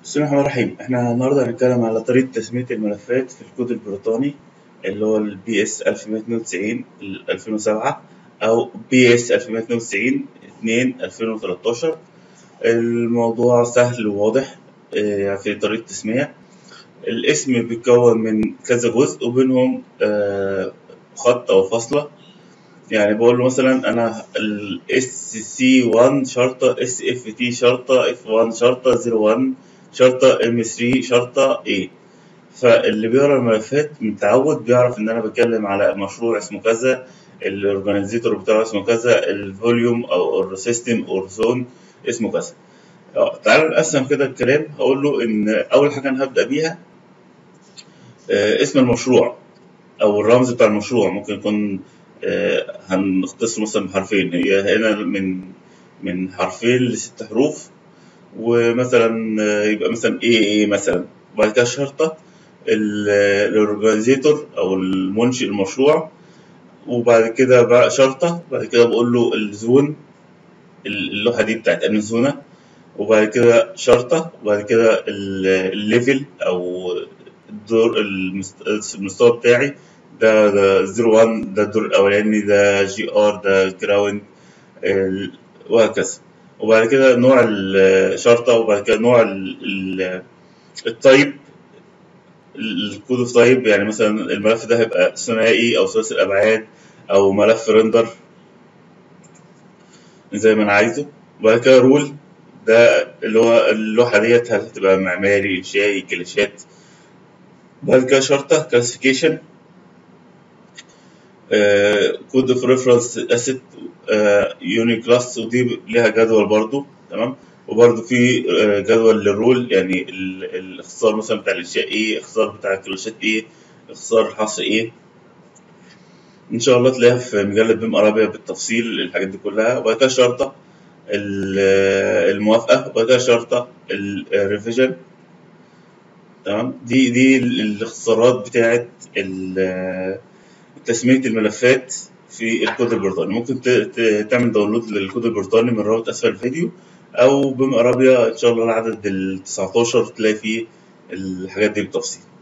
بسم الله الرحمن الرحيم احنا النهارده هنتكلم على طريقة تسمية الملفات في الكود البريطاني اللي هو البي اس 1192 2007 او بي اس 1192 2 2013 الموضوع سهل وواضح اه، في طريقة التسمية الاسم بيتكون من كذا جزء وبينهم اه، خط او فاصلة يعني بقول له مثلا انا الاس سي 1 شرطة اس اف تي شرطة اف 1 شرطة 01 شرطة ام 3 شرطة ايه فاللي بيقرا الملفات متعود بيعرف ان انا بتكلم على مشروع اسمه كذا الاورجانيزيتور بتاعه اسمه كذا الفوليوم او السيستم او زون اسمه كذا اه، تعالوا نقسم كده الكلام هقول له ان اول حاجه انا هبدا بيها اه، اسم المشروع او الرمز بتاع المشروع ممكن يكون اه، هنختصره مثلا بحرفين هي هنا من من حرفين لست حروف ومثلا اه، يبقى مثلا ايه ايه مثلا وبعد كده شرطه الاورجانيزيتور او المنشئ المشروع وبعد كده بقى شرطه بعد كده بقول له الزون اللوحه دي بتاعت انهي زونه وبعد كده شرطه وبعد كده ال- الليفل او الدور المست- المستوى بتاعي ده ده 01 ده الدور الاولاني ده جي ار ده جراوند ال- وهكذا وبعد كده نوع الشرطه وبعد كده نوع ال- ال- التايب الكود اوف تايب يعني مثلا الملف ده هيبقى ثنائي او ثلاثي الابعاد او ملف ريندر زي ما انا عايزه وبعد كده رول ده اللي هو اللوحه ديت هل هتبقى معماري انشائي كلاشات بعد كده شرطه كلاسيفيكيشن كود اوف ريفرنس اسيت يوني كلاس ودي ليها جدول برضو تمام وبرضو في آه، جدول للرول يعني ال- الاختصار مثلا بتاع الانشاء ايه الاختصار بتاع الكلاشات ايه اختصار الحصر ايه ان شاء الله تلاقيها في مجله بيم ارابيا بالتفصيل الحاجات دي كلها وبعد كده شرطه ال- الموافقه وبعد كده شرطه الريفيجن تمام دي دي الاختصارات بتاعت ال- تسمية الملفات في الكود البريطاني ممكن ت- ت- تعمل داونلود للكود البريطاني من رابط أسفل الفيديو أو بيم أرابيا إن شاء الله العدد ال 19 تلاقي فيه الحاجات دي بالتفصيل